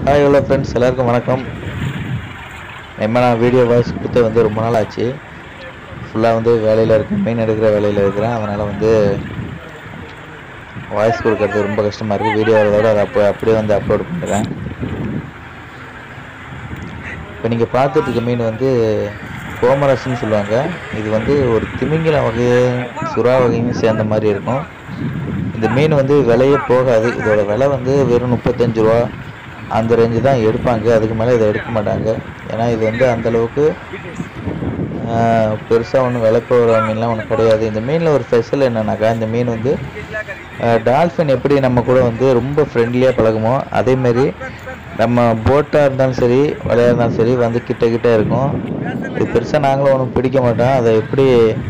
hi hello friends எல்லாருக்கும் வணக்கம் நம்ம நான் வீடியோ வாய்ஸ் கொடுத்து வந்து ரொம்ப நாள் ஆச்சு ஃபுல்லாக வந்து வேலையில் இருக்கேன் மீன் எடுக்கிற வேலையில் இருக்கிறேன் அதனால் வந்து வாய்ஸ் கொடுக்கறது ரொம்ப கஷ்டமாக இருக்குது வீடியோ வரதோட அதை அப்போ அப்படியே வந்து அப்லோட் பண்ணுறேன் இப்போ நீங்கள் பார்த்துட்டு இருக்க மீன் வந்து கோமரஸ்ன்னு சொல்லுவாங்க இது வந்து ஒரு திமிங்கில வகையை சுறா வகையும் சேர்ந்த மாதிரி இருக்கும் இந்த மீன் வந்து விலையே போகாது இதோட விலை வந்து வெறும் முப்பத்தஞ்சு ரூபா அந்த ரேஞ்சு தான் எடுப்பாங்க அதுக்கு மேலே இதை எடுக்க மாட்டாங்க ஏன்னா இது வந்து அந்த அளவுக்கு பெருசாக ஒன்றும் விலை போகிற மீன்லாம் ஒன்றும் கிடையாது இந்த மீனில் ஒரு ஸ்பெஷல் என்னன்னாக்கா இந்த மீன் வந்து டால்ஃபின் எப்படி நம்ம கூட வந்து ரொம்ப ஃப்ரெண்ட்லியாக பழகுமோ அதேமாரி நம்ம போட்டாக இருந்தாலும் சரி வலையாக இருந்தாலும் சரி வந்து கிட்ட கிட்ட இருக்கும் இது பெருசாக நாங்களும் ஒன்றும் பிடிக்க மாட்டோம் அதை எப்படி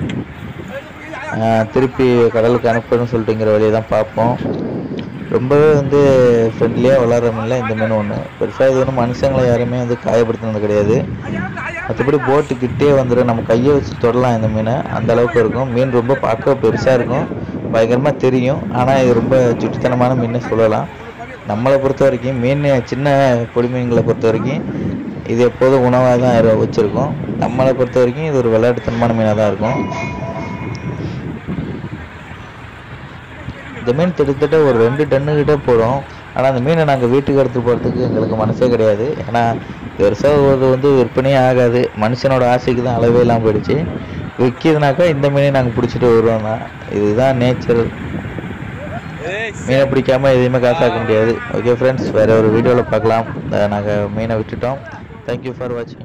ஆஹ், திருப்பி கடலுக்கு அனுப்பணும்னு சொல்லிட்டுங்கிற வழியை தான் பார்ப்போம் ரொம்பவே வந்து ஃப்ரெண்ட்லியாக வளர்கிற மீனில் இந்த மீன் ஒன்று பெருசாக இது ஒன்றும் மனுஷங்களை யாருமே வந்து காயப்படுத்தினது கிடையாது மற்றபடி போட்டு கிட்டே வந்துடும் நம்ம கையை வச்சு தொடலாம் இந்த மீனை அந்த அளவுக்கு இருக்கும் மீன் ரொம்ப பார்க்க பெருசாக இருக்கும் பயங்கரமாக தெரியும் ஆனால் இது ரொம்ப சுட்டித்தனமான மீன் சொல்லலாம் நம்மளை பொறுத்த வரைக்கும் மீன் சின்ன பொடி மீன்களை பொறுத்த வரைக்கும் இது எப்போதும் உணவாக தான் இரு- வச்சுருக்கோம் நம்மளை பொறுத்த வரைக்கும் இது ஒரு விளையாட்டுத்தனமான மீனாக தான் இருக்கும் இந்த மீன் கிட்டத்தட்ட ஒரு ரெண்டு டன்னு கிட்ட போடும் ஆனால் அந்த மீனை நாங்கள் வீட்டுக்கு எடுத்து போகிறதுக்கு எங்களுக்கு மனசே கிடையாது ஏன்னா பெருசாக ஒரு வந்து விற்பனையே ஆகாது மனுஷனோட ஆசைக்கு தான் அளவே இல்லாமல் போயிடுச்சு விற்கிதுனாக்கா இந்த மீனை நாங்கள் பிடிச்சிட்டு வருவோம் தான் இதுதான் நேச்சர் மீனை பிடிக்காம எதையுமே காசாக்க முடியாது ஓகே ஃப்ரெண்ட்ஸ் வேற ஒரு வீடியோவில் பார்க்கலாம் நாங்கள் மீனை விட்டுட்டோம் தேங்க்யூ ஃபார் வாட்சிங்